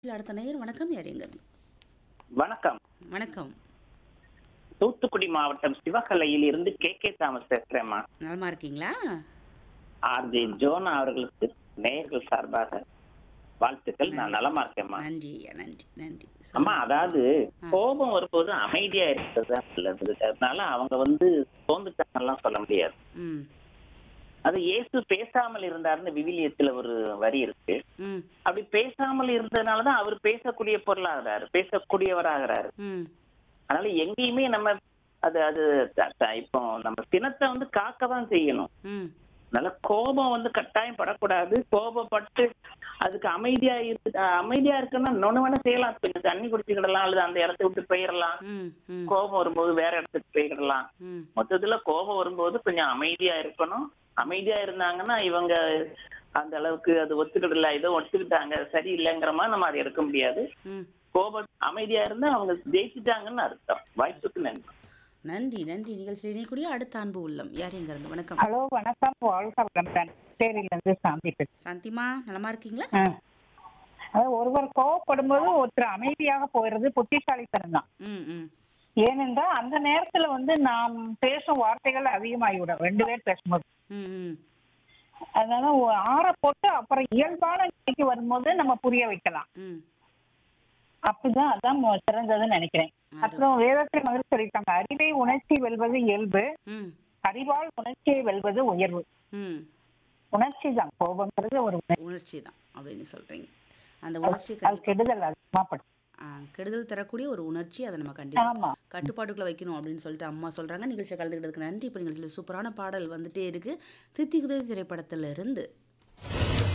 அடுத்த நேயர் வணக்கம் யாருங்க வணக்கம் வணக்கம் தூத்துக்குடி மாவட்டம் சிவகலையில் இருந்து கே கே தாமஸ் பேசுறேம்மா நலமா இருக்கீங்களா ஆர்ஜே ஜோனா அவர்களுக்கு நேயர்கள் சார்பாக வாழ்த்துக்கள் நான் நலமா இருக்கேம்மா நன்றி ஐயா நன்றி நன்றி அம்மா சொல்லுங்க. அதாவது கோபம் வரும்போது அமைதியா இருக்கிறது நல்லது அதனால அவங்க வந்து சோர்ந்துட்டாங்கலாம் சொல்ல முடியாது ம் அது இயேசு பேசாமல் இருந்தாருன்னு விவிலியத்துல ஒரு வரி இருக்கு ம் அப்படி பேசாமல் இருந்ததுனாலதான் அவர் பேசக்கூடிய பொருளாகிறாரு பேசக்கூடியவராகிறாரு ம் அதனால எங்கேயுமே நம்ம அது அது த- த- இப்போ நம்ம சினத்தை வந்து காக்க தான் செய்யணும் ம் அதனால கோபம் வந்து கட்டாயம் படக்கூடாது கோபப்பட்டு அதுக்கு அமைதியா இருக்கு அஹ் அமைதியா இருக்குன்னா இன்னொன்னு வேணா செய்யலாம் கொஞ்சம் தண்ணி குடிச்சுக்கிடலாம் அல்லது அந்த இடத்த விட்டு போயிடலாம் ம் ம் கோபம் வரும்போது வேற இடத்துக்கு போயிடலாம் ம் மொத்தத்துல கோபம் வரும்போது கொஞ்சம் அமைதியா இருக்கணும் அமைதியா இருந்தாங்கன்னா இவங்க அந்த அளவுக்கு அது ஒத்துக்கிடல ஏதோ ஒத்துக்கிட்டாங்க சரியில்லைங்கிற மாதிரி நம்ம அதை எடுக்க முடியாது ம் கோபம் அமைதியா இருந்தா அவங்க ஜெயிச்சுட்டாங்கன்னு அர்த்தம் வாய்ப்புக்கு நன்றி நன்றி நன்றி நிகழ்ச்சியில் இணையக்கூடிய அடுத்த அன்பு உள்ளம் யார் எங்க இருந்து வணக்கம் ஹலோ வணக்கம் வாழ்க வளமுடன் சேரியிலேருந்து சாந்தி பேசுறேன் சாந்திமா நலமா இருக்கீங்களா ஆ. அதாவது ஒருவர் கோவப்படும்போது ஒருத்தர் அமைதியாக போயிடுறது புத்திசாலித்தனம் தான் ம் ம் ஏனென்றால் அந்த நேரத்துல வந்து நாம் பேசும் வார்த்தைகள் அதிகமாகிவிடும் ரெண்டு பேர் பேசும்போது ம் ம் அதனால ஒ- ஆற போட்டு அப்புறம் இயல்பான நிலைக்கு வரும்போது நம்ம புரிய வைக்கலாம் ம் அப்படிதான் அதான் மொ- சிறந்ததுன்னு நினைக்கிறேன் அப்புறம் வேதத்தில் வந்து சொல்லியிருக்காங்க அறிவை உணர்ச்சி வெல்வது இயல்பு ம் அறிவால் உணர்ச்சியை வெல்வது உயர்வு ம் உணர்ச்சி தான் கோபங்கிறது ஒரு உணர்ச்சி உணர்ச்சி தான் அப்படின்னு சொல்றீங்க அந்த உணர்ச்சி அது கெடுதல் அதிகமா படும் ஆ, கெடுதல் தரக்கூடிய ஒரு உணர்ச்சி அதை நம்ம கண்டிப்பா ஆமா கட்டுப்பாட்டுக்குள்ள வைக்கணும் அப்படின்னு சொல்லிட்டு அம்மா சொல்றாங்க நிகழ்ச்சியை கலந்துக்கிட்டதுக்கு நன்றி இப்போ நிகழ்ச்சியில் சூப்பரான பாடல் வந்துட்டே இருக்கு தித்திக்குதே திரைப்படத்துல இருந்து